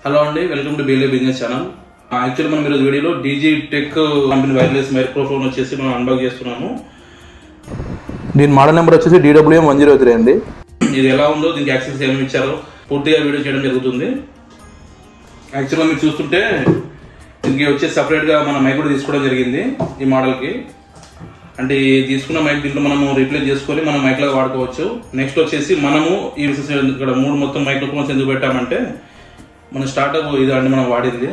hello అండి welcome to బీలే business channel actually మనం ఈరోజు వీడియోలో Digitek company wireless microphone వచ్చేసి మనం అన్బాక్ చేస్తున్నాము దీని మోడల్ నెంబర్ వచ్చేసి డీడబ్ల్యూఎం వన్ జీరో త్రీ అండి ఇది ఎలా ఉందో దీనికి యాక్సెస్ ఏమేమి ఇచ్చారో పూర్తిగా వీడియో చేయడం జరుగుతుంది యాక్చువల్గా మీరు చూస్తుంటే దీనికి వచ్చేసి సపరేట్గా మన మైక్ కూడా తీసుకోవడం జరిగింది ఈ మోడల్కి అంటే ఈ తీసుకున్న మైక్ దీంట్లో మనము రీప్లేస్ చేసుకొని మనం మైక్ లాగా వాడుకోవచ్చు నెక్స్ట్ వచ్చేసి మనము ఈ విషయం ఇక్కడ మూడు మొత్తం మైక్రోఫోన్స్ ఎందుకు పెట్టామంటే మన స్టార్టప్ ఇది అండి మనం వాడింది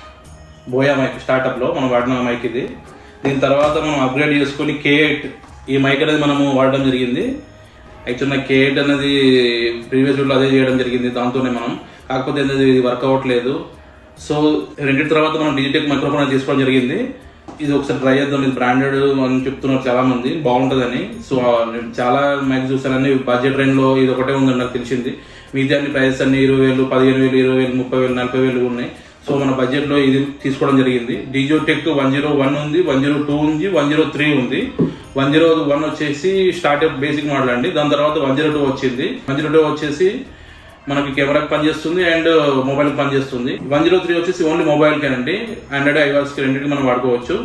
బోయా మైక్ స్టార్టప్లో మనం వాడిన మైక్ ఇది దీని తర్వాత మనం అప్గ్రేడ్ చేసుకొని కే ఎయిట్ ఈ మైక్ అనేది మనము వాడడం జరిగింది యాక్చువల్ నాకు కే ఎయిట్ అనేది ప్రీవియస్ వీడియోలో అదే చేయడం జరిగింది దాంతోనే మనం కాకపోతే అనేది ఇది వర్క్ అవ్వట్లేదు సో రెండింటి తర్వాత మనం డిజిటెక్ మైక్రోఫోన్ అనేది తీసుకోవడం జరిగింది ఇది ఒకసారి ట్రై చేద్దాం ఇది బ్రాండెడ్ అని చెప్తున్నారు చాలా మంది బాగుంటుందని సో ఆ, నేను చాలా మైక్ చూసానని బడ్జెట్ రేంజ్ లో ఇది ఒకటే ఉందని నాకు తెలిసింది మిగతా అన్ని ప్రైసెస్ అన్ని ఇరవై వేలు పదిహేను వేలు ఇరవై వేలు ముప్పై వేలు నలభై వేలు ఉన్నాయి సో మన బడ్జెట్ లో ఇది తీసుకోవడం జరిగింది Digitek one zero one ఉంది వన్ జీరో టూ ఉంది వన్ జీరో త్రీ ఉంది వన్ జీరో వన్ వచ్చేసి స్టార్ట్అప్ బేసిక్ మోడల్ అండి దాని తర్వాత వన్ జీరో టూ వచ్చింది వన్ జీరో టూ వచ్చేసి మనకి కెమెరాకి పనిచేస్తుంది అండ్ మొబైల్ కి పనిచేస్తుంది వన్ జీరో త్రీ వచ్చేసి ఓన్లీ మొబైల్ కేనండి ఆండ్రాయిడ్ ఐవాల్స్ కి రెండింటికి మనం వాడుకోవచ్చు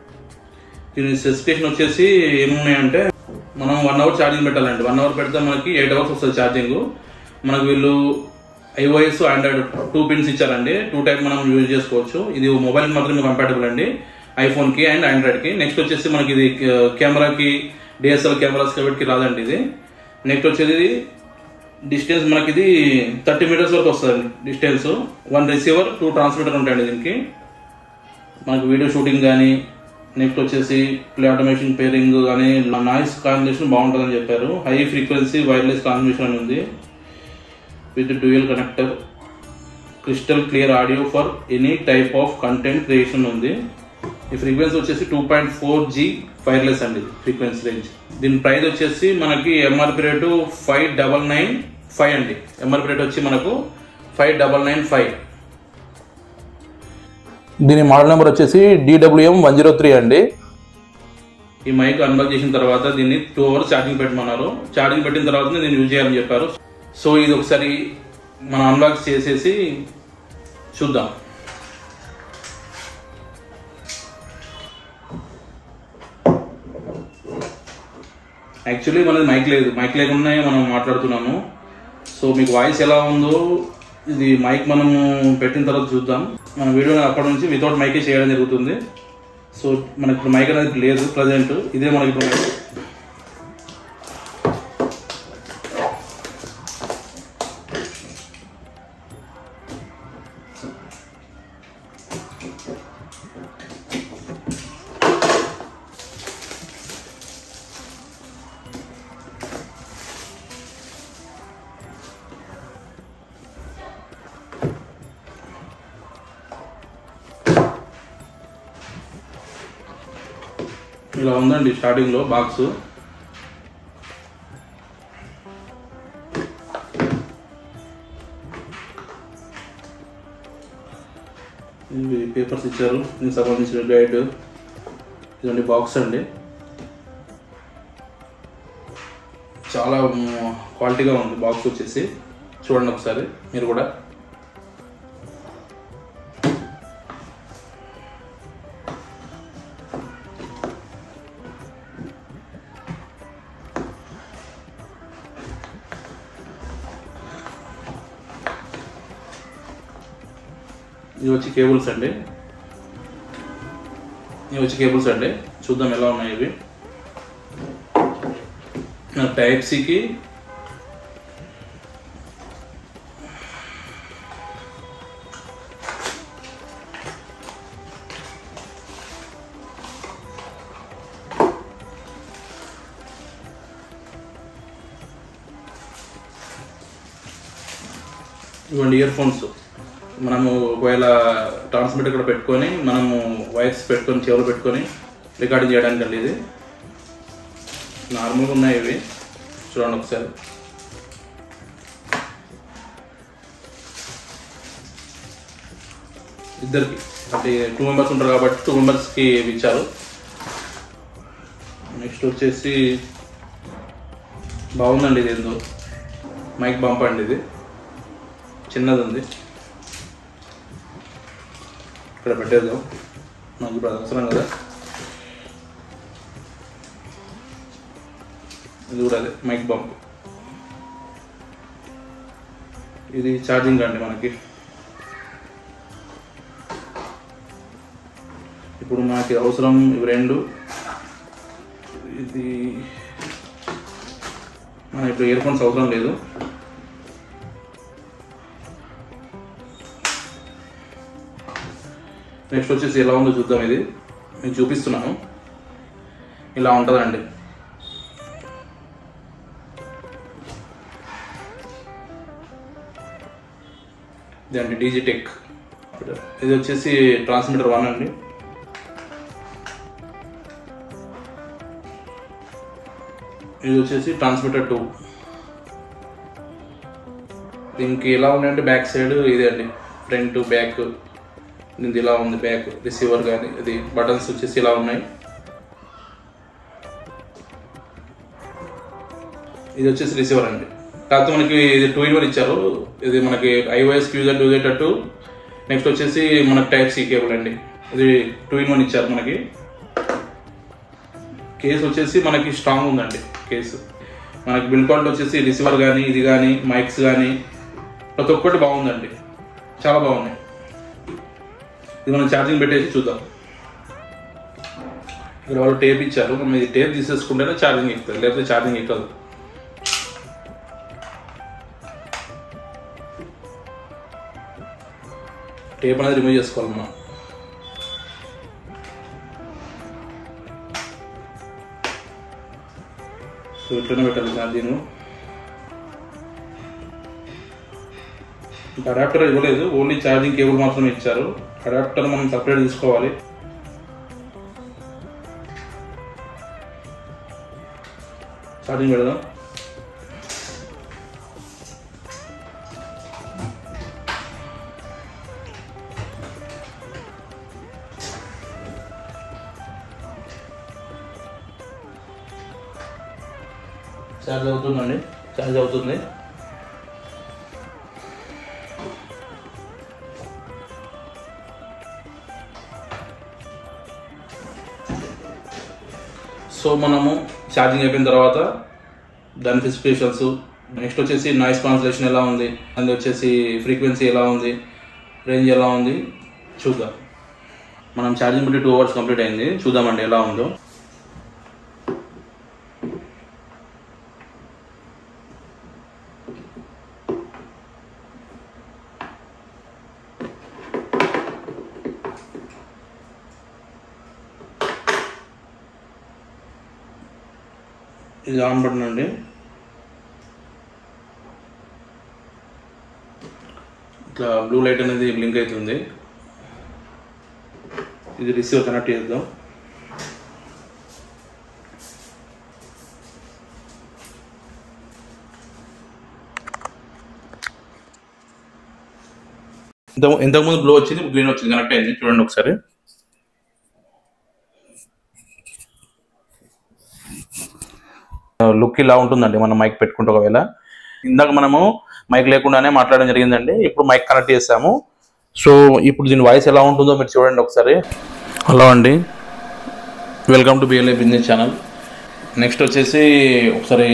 దీని స్పెసిఫికేషన్ వచ్చేసి ఏమున్నాయంటే మనం వన్ అవర్ ఛార్జింగ్ పెట్టాలండి వన్ అవర్ పెడితే మనకి ఎయిట్ అవర్స్ వస్తుంది ఛార్జింగ్ మనకు వీళ్ళు ఐఓఎస్ ఆండ్రాయిడ్ టూ పిన్స్ ఇచ్చారండి టూ టైప్ మనం యూజ్ చేసుకోవచ్చు ఇది మొబైల్ మాత్రమే కంపాటబుల్ అండి ఐఫోన్ కి అండ్ ఆండ్రాయిడ్ కి నెక్స్ట్ వచ్చేసి మనకి ఇది కెమెరాకి డిఎస్ఎల్ కెమెరాస్ కాబట్టి రాదండి ఇది నెక్స్ట్ వచ్చేది డిస్టెన్స్ మనకి ఇది థర్టీ మీటర్స్ వరకు వస్తుంది distance one receiver two transmitter ఉంటాయండి దీనికి మనకు వీడియో షూటింగ్ కానీ నెక్స్ట్ వచ్చేసి ప్లే ఆటోమేషన్ పేరింగ్ కానీ నాయిస్ కాంబినేషన్ బాగుంటుందని చెప్పారు హై ఫ్రీక్వెన్సీ వైర్లెస్ కాంబినేషన్ అని ఉంది with dual connector crystal clear audio for any type of content creation ఉంది ఈ ఫ్రీక్వెన్సీ వచ్చేసి two point four G wireless అండి ఫ్రీక్వెన్సీ రేంజ్ దీని ప్రైస్ వచ్చేసి మనకి MRP rate five double nine five అండి ఎంఆర్పి రేట్ వచ్చి మనకు ఫైవ్ డబల్ నైన్ ఫైవ్ దీని మోడల్ నెంబర్ వచ్చేసి డీడబ్ల్యూఎం వన్ జీరో త్రీ అండి ఈ మైక్ అన్బాక్ చేసిన తర్వాత దీన్ని టూ అవర్స్ ఛార్జింగ్ పెట్టమన్నారు ఛార్జింగ్ పెట్టిన తర్వాత దీన్ని యూజ్ చేయాలని చెప్పారు సో ఇది ఒకసారి మనం అన్బాక్స్ చేసేసి చూద్దాం యాక్చువల్లీ మనది మైక్ లేదు మైక్ లేకుండానే మనం మాట్లాడుతున్నాము సో మీకు వాయిస్ ఎలా ఉందో ఇది మైక్ మనము పెట్టిన తర్వాత చూద్దాం మన వీడియో అప్పటి నుంచి వితౌట్ మైకే చేయడం జరుగుతుంది సో మనకి ఇప్పుడు మైక్ అనేది లేదు ప్రజెంట్ ఇదే మనకి ఇప్పుడు మైక్ ఇలా ఉందండి స్టార్టింగ్ లో బాక్స్ ఇవి పేపర్స్ ఇచ్చారు దీనికి సంబంధించిన గైడ్ ఇదండి బాక్స్ అండి చాలా మ్, క్వాలిటీగా ఉంది బాక్స్ వచ్చేసి చూడండి ఒకసారి మీరు కూడా ఇవి వచ్చి కేబుల్స్ అండి ఇవి వచ్చి కేబుల్స్ అండి చూద్దాం ఎలా ఉన్నాయి ఇవి టైప్ సికి ఇవ్వండి ఇయర్ ఫోన్స్ మనము ఒకవేళ ట్రాన్స్మిటర్ కూడా పెట్టుకొని మనము వైర్స్ పెట్టుకొని చెవులు పెట్టుకొని రికార్డింగ్ చేయడానికి అండి ఇది నార్మల్గా ఉన్నాయి ఇవి చూడండి ఒకసారి ఇద్దరికి అంటే టూ మెంబర్స్ ఉంటారు కాబట్టి టూ మెంబర్స్కి ఇవి ఇచ్చారు నెక్స్ట్ వచ్చేసి బాగుందండి ఇది ఏందో మైక్ బంప్ అండి ఇది చిన్నది ఉంది ఇక్కడ పెట్టేద్దాం నాకు ఇప్పుడు అది అవసరం కదా ఇది కూడా అదే మైక్ బంప్ ఇది ఛార్జింగ్ అండి మనకి ఇప్పుడు మనకి అవసరం ఇవి రెండు ఇది మన ఇప్పుడు ఇయర్ ఫోన్స్ అవసరం లేదు నెక్స్ట్ వచ్చేసి ఎలా ఉందో చూద్దాం ఇది నేను చూపిస్తున్నాను ఇలా ఉంటుందండి ఇదండి డీజీ టెక్ ఇది వచ్చేసి ట్రాన్స్మిటర్ వన్ అండి ఇది వచ్చేసి ట్రాన్స్మిటర్ టూ దీనికి ఎలా ఉన్నాయంటే బ్యాక్ సైడ్ ఇదే అండి ఫ్రంట్ బ్యాక్ దీనికి ఇలా ఉంది బ్యాక్ రిసీవర్ కానీ ఇది బటన్స్ వచ్చేసి ఇలా ఉన్నాయి ఇది వచ్చేసి రిసీవర్ అండి కాకపోతే మనకి ఇది టూ ఇన్ వన్ ఇచ్చారు ఇది మనకి ఐఓఎస్ యూజర్ యూజ్ అయ్యేటట్టు నెక్స్ట్ వచ్చేసి మనకి టైప్ సి కేబుల్ అండి ఇది టూ ఇన్ వన్ ఇచ్చారు మనకి కేసు వచ్చేసి మనకి స్ట్రాంగ్ ఉందండి కేసు మనకి బిల్ క్వాలిటీ వచ్చేసి రిసీవర్ కానీ ఇది కానీ మైక్స్ కానీ ప్రతి ఒక్కటి బాగుందండి చాలా బాగున్నాయి ఇది మనం ఛార్జింగ్ పెట్టేసి చూద్దాం ఇక్కడ వాళ్ళు టేప్ ఇచ్చారు మనం ఇది టేప్ తీసేసుకుంటేనే ఛార్జింగ్ ఎక్కుతుంది లేకపోతే ఛార్జింగ్ ఎక్కదు టేప్ అనేది రిమూవ్ చేసుకోవాలి మనం సో ఇట్లనే పెట్టాలి ఛార్జింగ్ ఇంకా అడాప్టర్ ఇవ్వలేదు ఓన్లీ ఛార్జింగ్ కేబుల్ మాత్రమే ఇచ్చారు అడాప్టర్ మనం సపరేట్ తీసుకోవాలి ఛార్జింగ్ పెడదాం ఛార్జ్ అవుతుందండి ఛార్జ్ అవుతుంది సో మనము ఛార్జింగ్ అయిపోయిన తర్వాత దాని స్పెసిఫికేషన్స్ నెక్స్ట్ వచ్చేసి నాయిస్ కాన్సలేషన్ ఎలా ఉంది అది వచ్చేసి ఫ్రీక్వెన్సీ ఎలా ఉంది రేంజ్ ఎలా ఉంది చూద్దాం మనం ఛార్జింగ్ పెట్టి టూ అవర్స్ కంప్లీట్ అయింది చూద్దామండి ఎలా ఉందో ఇది ఆన్ బటన్ అండి ఇట్లా బ్లూ లైట్ అనేది బ్లింక్ అవుతుంది ఇది రిసీవర్ కనెక్ట్ చేద్దాం ఇంత ఇంతకుముందు బ్లూ వచ్చింది గ్రీన్ వచ్చింది కనెక్ట్ అయింది చూడండి ఒకసారి లుక్ ఇలా ఉంటుందండి మనం మైక్ పెట్టుకుంటే ఒకవేళ ఇందాక మనము మైక్ లేకుండానే మాట్లాడడం జరిగిందండి ఇప్పుడు మైక్ కనెక్ట్ చేసాము సో ఇప్పుడు దీని వాయిస్ ఎలా ఉంటుందో మీరు చూడండి ఒకసారి హలో అండి welcome to BLA business channel next వచ్చేసి ఒకసారి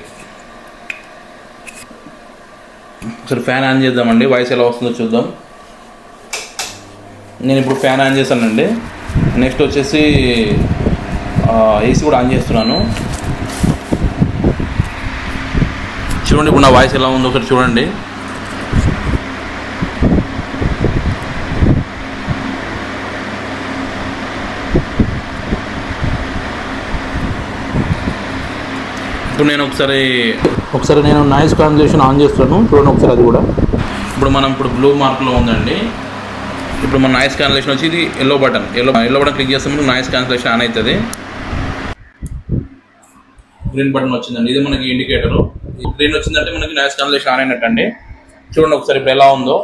ఒకసారి ఫ్యాన్ ఆన్ చేద్దామండి వాయిస్ ఎలా వస్తుందో చూద్దాం నేను ఇప్పుడు ఫ్యాన్ ఆన్ చేశానండి నెక్స్ట్ వచ్చేసి ఏసీ కూడా ఆన్ చేస్తున్నాను చూడండి ఇప్పుడు నా వాయిస్ ఎలా ఉందో ఒకటి చూడండి ఇప్పుడు నేను ఒకసారి ఒకసారి నేను నాయిస్ కాన్సలేషన్ ఆన్ చేస్తాను చూడండి ఒకసారి అది కూడా ఇప్పుడు మనం ఇప్పుడు బ్లూ మార్క్లో ఉందండి ఇప్పుడు మన నాయిస్ క్యాన్సలేషన్ వచ్చి ఇది yellow button yellow yellow button click చేస్తే మనకు నాయిస్ క్యాన్సలేషన్ ఆన్ అవుతుంది గ్రీన్ బటన్ వచ్చిందండి ఇది మనకి ఇండికేటర్ గ్రీన్ వచ్చిందంటే మనకి నాయిస్ క్యాన్సలేషన్ ఆన్ అయినట్టు అండి చూడండి ఒకసారి ఇప్పుడు ఎలా ఉందో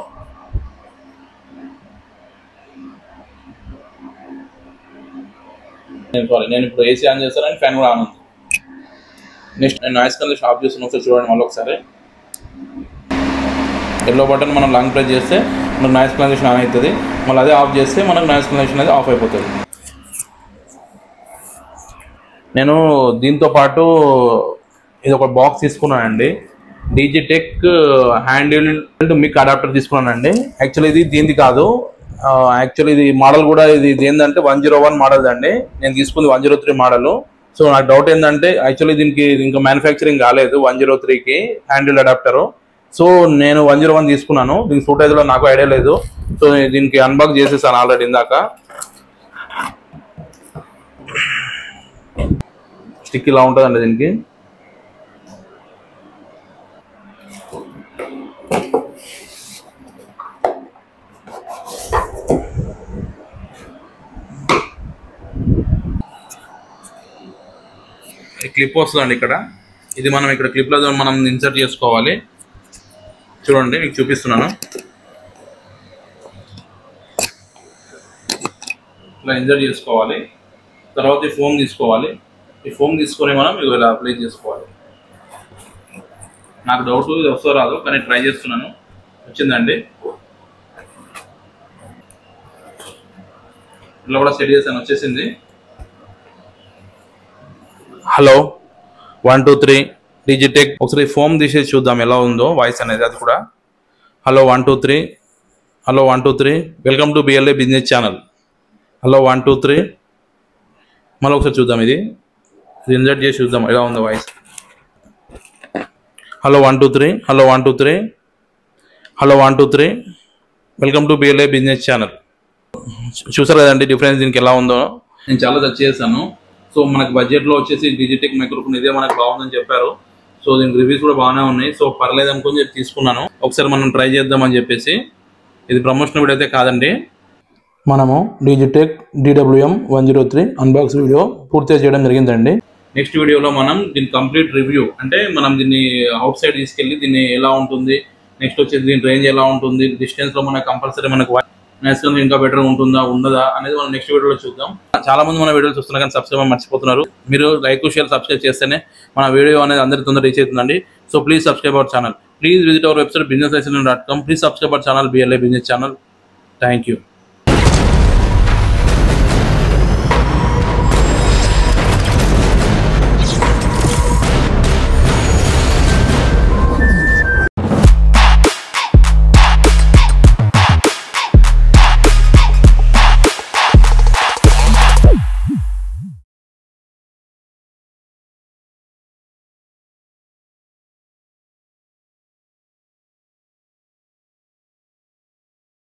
నేను సారీ నేను ఇప్పుడు ఏసీ ఆన్ చేస్తానని ఫ్యాన్ కూడా ఆన్ ఉంది నెక్స్ట్ నేను నాయిస్ క్యాన్సలేషన్ ఆఫ్ చేస్తున్నా ఒకసారి చూడండి మళ్ళీ ఒకసారి ఎల్లో బటన్ మనం లాంగ్ ప్రెస్ చేస్తే మనకు నాయిస్ క్యాన్సిలేషన్ ఆన్ అవుతుంది మళ్ళీ అదే ఆఫ్ చేస్తే మనకు నాయిస్ క్యాన్సిలేషన్ అనేది ఆఫ్ అయిపోతుంది నేను దీంతో పాటు ఇది ఒక బాక్స్ తీసుకున్నానండి డీజీటెక్ హ్యాండిల్ మిక్ అడాప్టర్ తీసుకున్నానండి యాక్చువల్లీ ఇది దీనిది కాదు యాక్చువల్లీ ఇది మోడల్ కూడా ఇది ఇది ఏంటంటే వన్ జీరో వన్ మోడల్ అండి నేను తీసుకుంది one zero three model so నాకు డౌట్ ఏంటంటే యాక్చువల్లీ దీనికి ఇంకా మ్యానుఫ్యాక్చరింగ్ కాలేదు వన్ జీరో త్రీకి హ్యాండిల్ అడాప్టర్ సో నేను వన్ జీరో వన్ తీసుకున్నాను దీనికి సూట్ అయితే నాకు ఐడియా లేదు సో దీనికి అన్బాక్స్ చేసేసాను ఆల్రెడీ ఇందాక స్టిక్ ఇలా ఉంటుందండి దీనికి క్లిప్ వస్తుందండి ఇక్కడ ఇది మనం ఇక్కడ క్లిప్లో మనం ఇన్సర్ట్ చేసుకోవాలి చూడండి మీకు చూపిస్తున్నాను ఇలా ఇన్సర్ట్ చేసుకోవాలి తర్వాత ఈ ఫోమ్ తీసుకోవాలి ఈ ఫోమ్ తీసుకొని మనం ఇగో ఇలా అప్లై చేసుకోవాలి నాకు డౌట్ ఇది వస్తో రాదు కానీ ట్రై చేస్తున్నాను వచ్చిందండి ఇలా కూడా సెట్ చేశాను వచ్చేసింది hello one two three Digitek ఒకసారి ఫోమ్ తీసేసి చూద్దాం ఎలా ఉందో వాయిస్ అనేది అది కూడా hello one two three hello one two three welcome to BLA business channel hello one two three మళ్ళీ ఒకసారి చూద్దాం ఇది ఇది ఇన్సర్ట్ చేసి చూద్దాం ఎలా ఉందో voice hello one two three hello one two three hello one two three welcome to BLA business channel చూసారు కదండి డిఫరెన్స్ దీనికి ఎలా ఉందో నేను చాలా సెర్చ్ చేశాను సో మనకి బడ్జెట్లో వచ్చేసి డిజిటెక్ మైక్రోఫోన్ ఇదే మనకు బాగుందని చెప్పారు సో దీనికి రివ్యూస్ కూడా బాగానే ఉన్నాయి సో పర్లేదు అనుకుని చెప్పి తీసుకున్నాను ఒకసారి మనం ట్రై చేద్దామని చెప్పేసి ఇది ప్రమోషన్ వీడియో అయితే కాదండి మనము Digitek DWM one zero three unbox video పూర్తిగా చేయడం జరిగిందండి నెక్స్ట్ వీడియోలో మనం దీని కంప్లీట్ రివ్యూ అంటే మనం దీన్ని అవుట్ సైడ్ తీసుకెళ్ళి దీన్ని ఎలా ఉంటుంది నెక్స్ట్ వచ్చేసి దీని రేంజ్ ఎలా ఉంటుంది డిస్టెన్స్ లో మనకు కంపల్సరీ మనకు నెక్స్ట్ ఇంకా బెటర్ ఉంటుందా ఉండదా అనేది మనం నెక్స్ట్ వీడియోలో చూద్దాం చాలా మంది మన వీడియోలు చూస్తున్నారు కానీ సబ్స్క్రైబ్ మర్చిపోతున్నారు మీరు లైక్ షేర్ సబ్స్క్రైబ్ చేస్తేనే మన వీడియో అనేది అందరి తొందర రీచ్ అవుతుందండి so please subscribe our channel please visit our website business dot com please subscribe our channel BLA business channel thank you